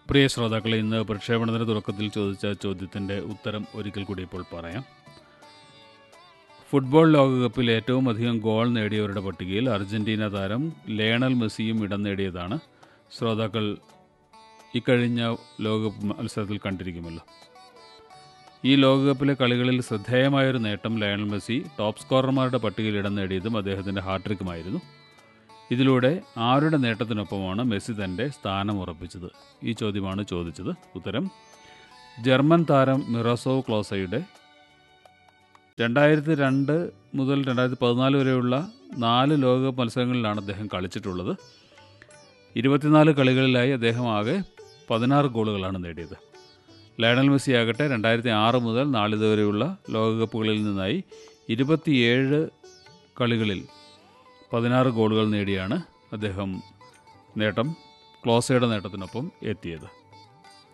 പ്രിയ ശ്രോതാക്കളെ ഇന്ന് പ്രക്ഷേപണത്തിന് തുടക്കത്തിൽ ചോദിച്ച ചോദ്യത്തിൻ്റെ ഉത്തരം ഒരിക്കൽ കൂടി ഇപ്പോൾ പറയാം ഫുട്ബോൾ ലോകകപ്പിൽ ഏറ്റവും അധികം ഗോൾ നേടിയവരുടെ പട്ടികയിൽ അർജന്റീന താരം ലയണൽ മെസ്സിയും ഇടം നേടിയതാണ് ശ്രോതാക്കൾ ഇക്കഴിഞ്ഞ ലോകകപ്പ് മത്സരത്തിൽ കണ്ടിരിക്കുമല്ലോ ഈ ലോകകപ്പിലെ കളികളിൽ ശ്രദ്ധേയമായൊരു നേട്ടം ലയണൽ മെസ്സി ടോപ്പ് സ്കോറർമാരുടെ പട്ടികയിൽ ഇടം നേടിയതും അദ്ദേഹത്തിൻ്റെ ഹാട്രിക്കുമായിരുന്നു ഇതിലൂടെ ആരുടെ നേട്ടത്തിനൊപ്പമാണ് മെസ്സി തൻ്റെ സ്ഥാനം ഉറപ്പിച്ചത് ഈ ചോദ്യമാണ് ചോദിച്ചത് ഉത്തരം ജർമ്മൻ താരം മിറസോവ് ക്ലോസയുടെ രണ്ടായിരത്തി രണ്ട് മുതൽ രണ്ടായിരത്തി പതിനാല് വരെയുള്ള നാല് ലോകകപ്പ് മത്സരങ്ങളിലാണ് അദ്ദേഹം കളിച്ചിട്ടുള്ളത് ഇരുപത്തിനാല് കളികളിലായി അദ്ദേഹം ആകെ പതിനാറ് ഗോളുകളാണ് നേടിയത് ലയണൽ മെസ്സി ആകട്ടെ രണ്ടായിരത്തി ആറ് മുതൽ നാളിതുവരെയുള്ള ലോകകപ്പുകളിൽ നിന്നായി ഇരുപത്തിയേഴ് കളികളിൽ പതിനാറ് ഗോളുകൾ നേടിയാണ് അദ്ദേഹം നേട്ടം ക്ലോസയുടെ നേട്ടത്തിനൊപ്പം എത്തിയത്